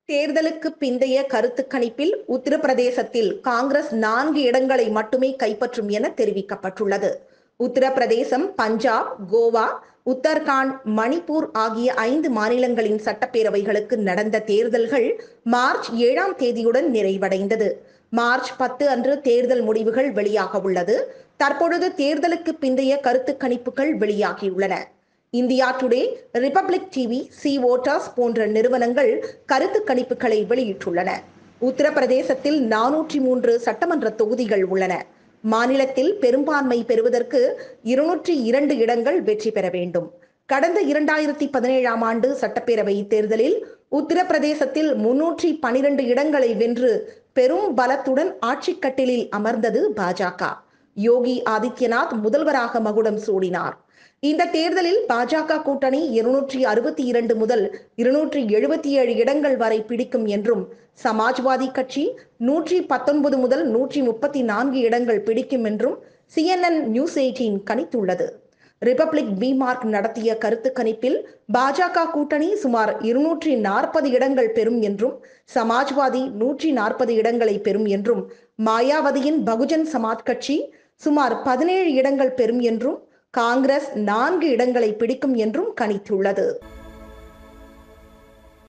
தேர்தலுக்கு பிந்தைய கருத்து கணிப்பில் உத்தரப்பிரதேசத்தில் காங்கிரஸ் நான்கு இடங்களை மட்டுமே கைப்பற்றும் என தெரிவிக்கப்பட்டுள்ளது உத்தரப்பிரதேசம் பஞ்சாப் கோவா உத்தரகாண்ட் மணிப்பூர் ஆகிய ஐந்து மாநிலங்களின் சட்டப்பேரவைகளுக்கு நடந்த தேர்தல்கள் மார்ச் ஏழாம் தேதியுடன் நிறைவடைந்தது மார்ச் பத்து அன்று தேர்தல் முடிவுகள் வெளியாக உள்ளது தற்பொழுது தேர்தலுக்கு பிந்தைய கருத்து கணிப்புகள் வெளியாகியுள்ளன India today Republic TV C voters போன்ற நிறுவனங்கள் கருத்து கணிப்புகளை வெளியிட்டுள்ளன உத்தரப்பிரதேசத்தில் நானூற்றி மூன்று சட்டமன்ற தொகுதிகள் உள்ளன மாநிலத்தில் பெரும்பான்மை பெறுவதற்கு இருநூற்றி இரண்டு இடங்கள் வெற்றி பெற வேண்டும் கடந்த இரண்டாயிரத்தி பதினேழாம் ஆண்டு சட்டப்பேரவை தேர்தலில் உத்தரப்பிரதேசத்தில் முன்னூற்றி பனிரெண்டு இடங்களை வென்று பெரும் பலத்துடன் ஆட்சி கட்டிலில் அமர்ந்தது பாஜக யோகி ஆதித்யநாத் முதல்வராக மகுடம் சூடினார் இந்த தேர்தலில் பாஜக கூட்டணி இருநூற்றி அறுபத்தி இரண்டு முதல் இருநூற்றி எழுபத்தி ஏழு இடங்கள் வரை பிடிக்கும் என்றும் சமாஜ்வாதி கட்சி நூற்றி பத்தொன்பது முதல் நூற்றி முப்பத்தி நான்கு இடங்கள் பிடிக்கும் என்றும் சிஎன்என் நியூஸ் எயிட்டீன் கணித்துள்ளது ரிபப்ளிக் பி மார்க் நடத்திய கருத்து கணிப்பில் பாஜக கூட்டணி சுமார் இருநூற்றி நாற்பது இடங்கள் பெறும் என்றும் சமாஜ்வாதி நூற்றி நாற்பது இடங்களை பெறும் என்றும் மாயாவதியின் பகுஜன் சமாஜ் கட்சி சுமார் பதினேழு இடங்கள் பெறும் என்றும் காங்கிரஸ் நான்கு இடங்களை பிடிக்கும் என்றும் கணித்துள்ளது